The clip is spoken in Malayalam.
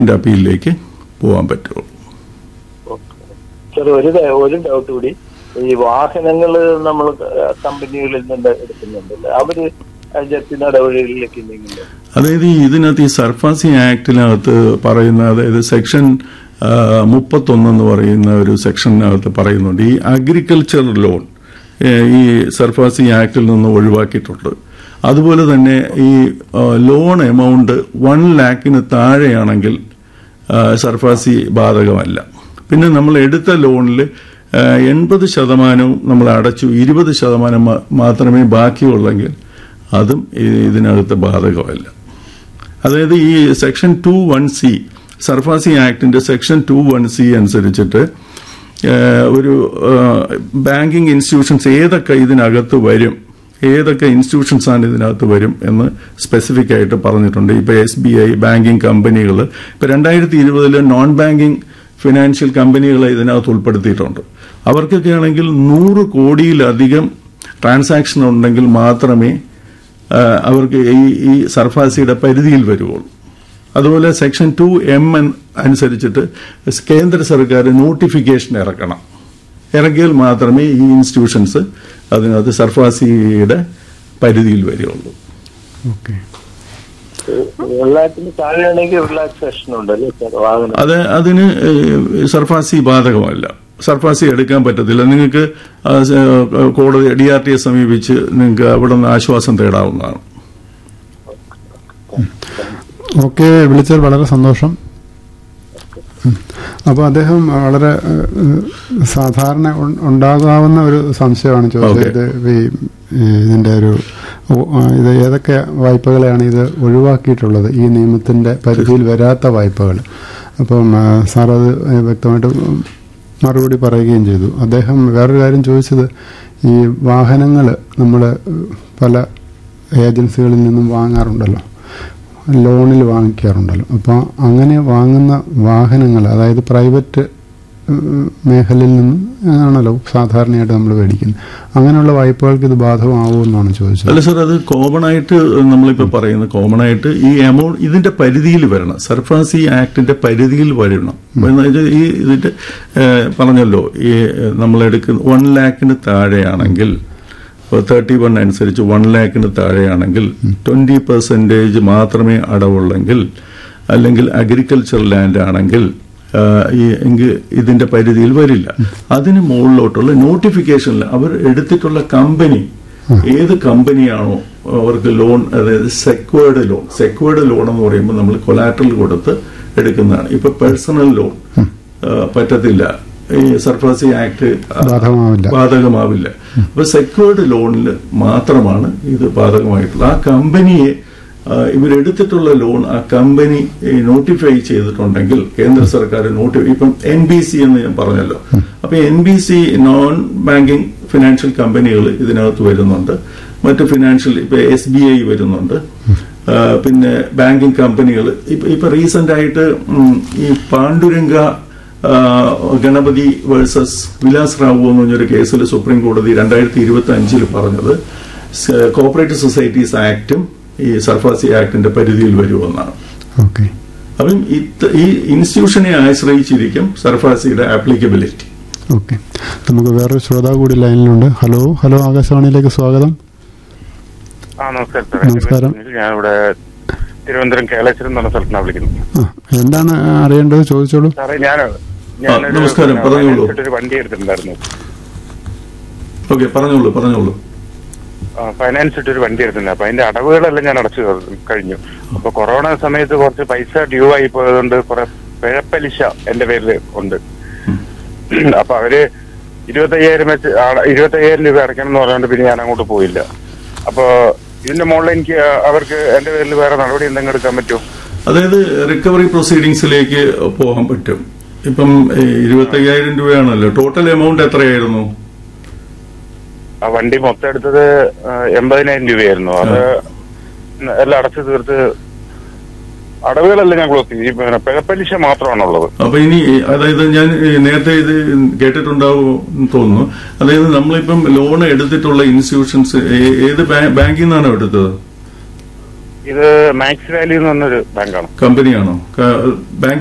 ന്റെ അപ്പീലിലേക്ക് പോകാൻ പറ്റുള്ളൂ സാർ ഒരു ഡ- ഒരു ഡൗട്ട് കൂടി ഈ വാഹനങ്ങൾ നമ്മൾ കമ്പനികളിൽ നിന്ന് എടുക്കുന്നുണ്ടല്ലോ അവര് ജപ്തി നടപടികളിലേക്ക് എന്തെങ്കിലും അതായത് ഈ ഇതിനകത്ത് ഈ സർഫാസി ആക്ടിനകത്ത് പറയുന്ന അതായത് സെക്ഷൻ മുപ്പത്തൊന്ന് എന്ന് പറയുന്ന ഒരു സെക്ഷനകത്ത് പറയുന്നുണ്ട് ഈ അഗ്രികൾച്ചർ ലോൺ ഈ സർഫാസി ആക്ടിൽ നിന്ന് ഒഴിവാക്കിയിട്ടുണ്ട് അതുപോലെ തന്നെ ഈ ആ, ലോൺ എമൗണ്ട് വൺ ലാക്കിന് താഴെയാണെങ്കിൽ ആ, സർഫാസി ബാധകമല്ല പിന്നെ നമ്മൾ എടുത്ത ലോണിൽ എൺപത് ശതമാനവും നമ്മൾ അടച്ചു ഇരുപത് ശതമാനം മാ- മാത്രമേ ബാക്കിയുള്ളെങ്കിൽ അതും ഈ- ഇതിനകത്ത് ബാധകമല്ല അതായത് ഈ section two one C SARFAESI ആക്ടിന്റെ സെക്ഷൻ ടു വൺ സി അനുസരിച്ചിട്ട് ഏഹ്, ഒരു ബാങ്കിങ് ഇൻസ്റ്റിറ്റ്യൂഷൻസ് ഏതൊക്കെ ഇതിനകത്ത് വരും ഏതൊക്കെ ഇൻസ്റ്റിറ്റ്യൂഷൻസ് ആണ് ഇതിനകത്ത് വരും എന്ന് സ്പെസിഫിക് ആയിട്ട് പറഞ്ഞിട്ടുണ്ട് ഇപ്പൊ എസ് ബി ഐ ബാങ്കിങ് കമ്പനികൾ ഇപ്പൊ രണ്ടായിരത്തി ഇരുപതില് നോൺ ബാങ്കിങ് ഫിനാൻഷ്യൽ കമ്പനികളെ ഇതിനകത്ത് ഉൾപ്പെടുത്തിയിട്ടുണ്ട് അവർക്കൊക്കെ ആണെങ്കിൽ നൂറ് കോടിയിലധികം ട്രാൻസാക്ഷൻ ഉണ്ടെങ്കിൽ മാത്രമേ ആ, അവർക്ക് ഈ ഈ സർഫാസിയുടെ പരിധിയിൽ വരുവുള്ളൂ അതുപോലെ സെക്ഷൻ ടു എം അനുസരിച്ചിട്ട് കേന്ദ്ര സർക്കാർ നോട്ടിഫിക്കേഷൻ ഇറക്കണം ഇറക്കിയാൽ മാത്രമേ ഈ ഇൻസ്റ്റിറ്റ്യൂഷൻസ് അതിനകത്ത് സർഫാസിയുടെ പരിധിയിൽ വരികയുള്ളൂ ഓക്കെ വെള്ളത്തിന് താഴെയാണെങ്കിൽ റിലാക്സേഷൻ ഉണ്ടല്ലേ സാർ വാഹനം അത് അതിന് ഏഹ്, സർഫാസി ബാധകമല്ല സർഫാസി എടുക്കാൻ പറ്റത്തില്ല നിങ്ങൾക്ക് ആ, സ- കോടതി ഡി ആർ ടിയെ സമീപിച്ച് നിങ്ങൾക്ക് അവിടെ നിന്ന് ആശ്വാസം തേടാവുന്നതാണ് ഓക്കെ വിളിച്ചത് വളരെ സന്തോഷം അപ്പോൾ അദ്ദേഹം വളരെ ഏഹ്, സാധാരണ ഉ- ഉണ്ടാകാവുന്ന ഒരു സംശയമാണ് ചോദിച്ചത് Okay. ഇത് ഈ ഈ ഇതിന്റെ ഒരു ഓ- ആ, ഇത് ഏതൊക്കെ വായ്പകളെയാണ് ഇത് ഒഴിവാക്കിയിട്ടുള്ളത് ഈ നിയമത്തിന്റെ പരിധിയിൽ വരാത്ത വായ്പകൾ അപ്പം ആ, സാർ അത് വ്യക്തമായിട്ട് മറുപടി പറയുകയും ചെയ്തു അദ്ദേഹം വേറൊരു കാര്യം ചോദിച്ചത് ഈ വാഹനങ്ങൾ നമ്മൾ പല ഏജൻസികളിൽ നിന്നും വാങ്ങാറുണ്ടല്ലോ ലോണിൽ വാങ്ങിക്കാറുണ്ടല്ലോ അപ്പോൾ അങ്ങനെ വാങ്ങുന്ന വാഹനങ്ങൾ അതായത് പ്രൈവറ്റ് ഉം, മേഖലയിൽ നിന്ന് ആണല്ലോ സാധാരണയായിട്ട് നമ്മൾ മേടിക്കുന്നത് അങ്ങനെയുള്ള വായ്പകൾക്ക് ഇത് ബാധകമാവുമെന്നാണ് ചോദിച്ചത് അല്ല സർ അത് കോമൺ ആയിട്ട് നമ്മളിപ്പോ പറയുന്നത് കോമൺ ആയിട്ട് ഈ എമൗണ്ട് ഇതിന്റെ പരിധിയിൽ വരണം സർഫാസി ആക്ടിന്റെ പരിധിയിൽ വരണം എന്ന് വെച്ചാൽ ഈ ഇതിന്റെ ഏഹ്, പറഞ്ഞല്ലോ ഈ നമ്മൾ എടുക്കുന്ന വൺ ലാക്കിന് താഴെയാണെങ്കിൽ തേർട്ടി വൺ അനുസരിച്ച് വൺ ലാക്കിന് താഴെയാണെങ്കിൽ ട്വന്റി പെർസെന്റേജ് മാത്രമേ അടവുള്ളെങ്കിൽ അല്ലെങ്കിൽ അഗ്രികൾച്ചർ ലാൻഡ് ആണെങ്കിൽ ആ, ഈ എങ്കിൽ ഇതിന്റെ പരിധിയിൽ വരില്ല അതിന് മുകളിലോട്ടുള്ള നോട്ടിഫിക്കേഷനിൽ അവർ എടുത്തിട്ടുള്ള കമ്പനി ഏത് കമ്പനിയാണോ അവർക്ക് ലോൺ അതായത് സെക്വേർഡ് ലോൺ സെക്വേർഡ് ലോൺ എന്ന് പറയുമ്പോൾ നമ്മൾ കൊലാറ്ററൽ കൊടുത്ത് എടുക്കുന്നതാണ് ഇപ്പൊ പേഴ്സണൽ ലോൺ പറ്റത്തില്ല ഈ സർഫാസി ആക്ട് ബാധകമാവില്ല. ബാധകമാവില്ല അപ്പൊ സെക്വേർഡ് ലോണിൽ മാത്രമാണ് ഇത് ബാധകമായിട്ടുള്ളത് ആ കമ്പനിയെ ആ, ഇവരെടുത്തിട്ടുള്ള ലോൺ ആ കമ്പനി നോട്ടിഫൈ ചെയ്തിട്ടുണ്ടെങ്കിൽ കേന്ദ്ര സർക്കാർ നോട്ടി ഇപ്പം എൻ ബി സി എന്ന് ഞാൻ പറഞ്ഞല്ലോ അപ്പൊ N B C non banking financial കമ്പനികൾ ഇതിനകത്ത് വരുന്നുണ്ട് മറ്റ് ഫിനാൻഷ്യൽ ഇപ്പൊ എസ് ബി ഐ വരുന്നുണ്ട് ആ, പിന്നെ ബാങ്കിങ് കമ്പനികൾ ഇപ്പൊ ഇപ്പൊ റീസെന്റ് ആയിട്ട് ഉം, ഈ പാണ്ഡുരംഗ ആ, ഗണപതി വേഴ്സസ് വിലാസ് റാവു എന്ന് പറഞ്ഞൊരു കേസിൽ സുപ്രീം കോടതി രണ്ടായിരത്തി ഇരുപത്തി അഞ്ചിൽ പറഞ്ഞത് സ- കോപ്പറേറ്റീവ് സൊസൈറ്റീസ് ആക്ടും ഈ സർഫാസി ആക്ടിന്റെ പരിധിയിൽ വരുമെന്നാണ് ഓക്കെ അപ്പം ഇത് ഈ ഇൻസ്റ്റിറ്റ്യൂഷനെ ആശ്രയിച്ചിരിക്കും സർഫാസിയുടെ ആപ്ലിക്കബിലിറ്റി ഓക്കെ നമുക്ക് വേറൊരു ശ്രോതാവ് കൂടി ലൈനിലുണ്ട് ഹലോ ഹലോ ആകാശവാണിയിലേക്ക് സ്വാഗതം ആ നമസ്കാരം സാർ എന്റെ പേര് നമസ്കാരം. സുനിൽ. ഞാനിവിടെ തിരുവനന്തപുരം കേളശ്വരം എന്ന് പറഞ്ഞ സ്ഥലത്താണ് വിളിക്കുന്നത് ആ എന്താണ് അറിയേണ്ടത് ചോദിച്ചോളൂ സാറേ ഞാൻ ആ, നമസ്കാരം, പറഞ്ഞോളൂ. ഒരു വണ്ടി എടുത്തിട്ടുണ്ടായിരുന്നു ഓക്കെ പറഞ്ഞോളൂ പറഞ്ഞോളൂ ആ, ഫൈനാൻസ് ഇട്ട് ഒരു വണ്ടി എടുത്തിട്ടുണ്ട് അപ്പൊ അതിന്റെ അടവുകളെല്ലാം ഞാൻ അടച്ചു കഴിഞ്ഞു അപ്പൊ കൊറോണ സമയത്ത് കുറച്ച് പൈസ ഡ്യൂ ആയി പോയതുകൊണ്ട് കുറെ പിഴപ്പലിശ എന്റെ പേരിൽ ഉണ്ട് അപ്പൊ അവര് ഇരുപത്തയ്യായിരം വെച്ച് ആള- ഇരുപത്തയ്യായിരം രൂപ അടയ്ക്കണം എന്ന് പറഞ്ഞുകൊണ്ട് പിന്നെ ഞാൻ അങ്ങോട്ട് പോയില്ല അപ്പൊ ഇതിന്റെ മുകളിൽ എനിക്ക് അവർക്ക് എന്റെ പേരിൽ വേറെ നടപടി എന്തെങ്കിലും എടുക്കാൻ പറ്റുമോ അതായത് റിക്കവറി പ്രൊസീഡിങ്സിലേക്ക് പോകാൻ പറ്റും ഇപ്പം ഇരുപത്തി അയ്യായിരം രൂപയാണല്ലോ ടോട്ടൽ എമൗണ്ട് എത്രയായിരുന്നു ആ വണ്ടി മൊത്തം എടുത്തത് ആ, എൺപതിനായിരം രൂപയായിരുന്നു അത് എല്ലാം അടച്ചു തീർത്ത് അടവുകളെല്ലാം ഞാൻ ക്ലോസ് ചെയ്തു ഈ പിന്നെ പിഴപ്പലിശ മാത്രമാണുള്ളത് അപ്പൊ ഇനി അതായത് ഞാൻ ഈ നേരത്തെ ഇത് കേട്ടിട്ടുണ്ടാവും എന്ന് തോന്നുന്നു അതായത് നമ്മളിപ്പം ലോൺ എടുത്തിട്ടുള്ള ഇൻസ്റ്റിറ്റ്യൂഷൻസ് ഏത് ബാ- ബാങ്കിൽ നിന്നാണോ എടുത്തത് ഇത് മാക്സ് വാല്യൂ എന്ന് പറഞ്ഞൊരു ബാങ്കാണ് കമ്പനിയാണോ ക- ബാങ്ക്